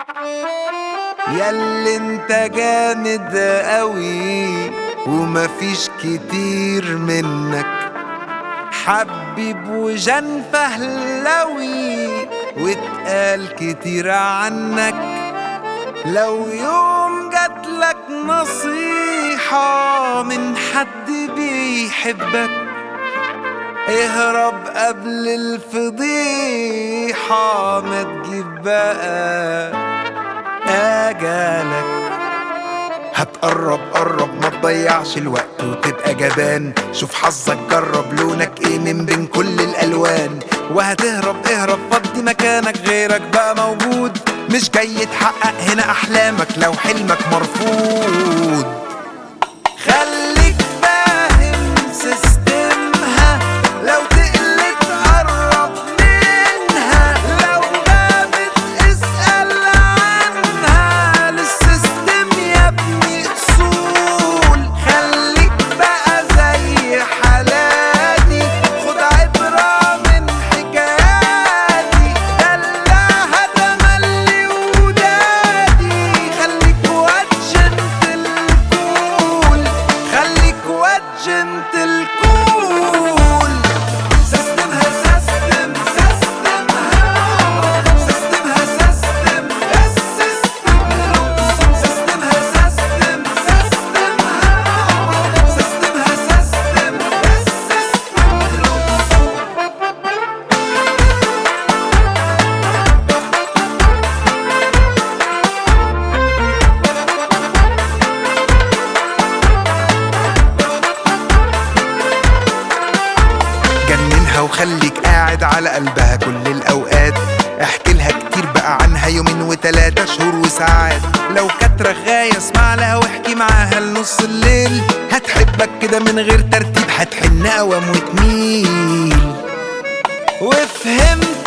ياللي انت جامد قوي ومفيش كتير منك حبيب وجن فهلوي واتقال كتير عنك لو يوم جاتلك نصيحة من حد بيحبك اهرب قبل الفضيحة ما تجيب بقى أجالك هتقرب قرب ما تضيعش الوقت وتبقى جبان شوف حظك جرب لونك ايه من بين كل الالوان وهتهرب اهرب فضي مكانك غيرك بقى موجود مش جاي تحقق هنا احلامك لو حلمك مرفوض خليك فاهم سيستمها لو تقلت قرب منها لو غابت اسأل عنها للسيستم يا ابني اصول خليك بقى زي حالاتي خد عبرة من حكاياتي دلعها تملي ودادي خليك واتشنت الكول خليك واتشنت الكول سيستمها سيستم سيستمها سيستمها سيستم السيستم سيستمها سيستم سيستمها سيستمها سيستم السيستم جننها وخليك قاعد على قلبها كل الأوقات احكي لها كتير بقى عنها يومين وتلاتة شهور وساعات لو كانت رغاية اسمع لها واحكي معاها لنص الليل هتحبك كده من غير ترتيب هتحن قوام وتميل وفهمت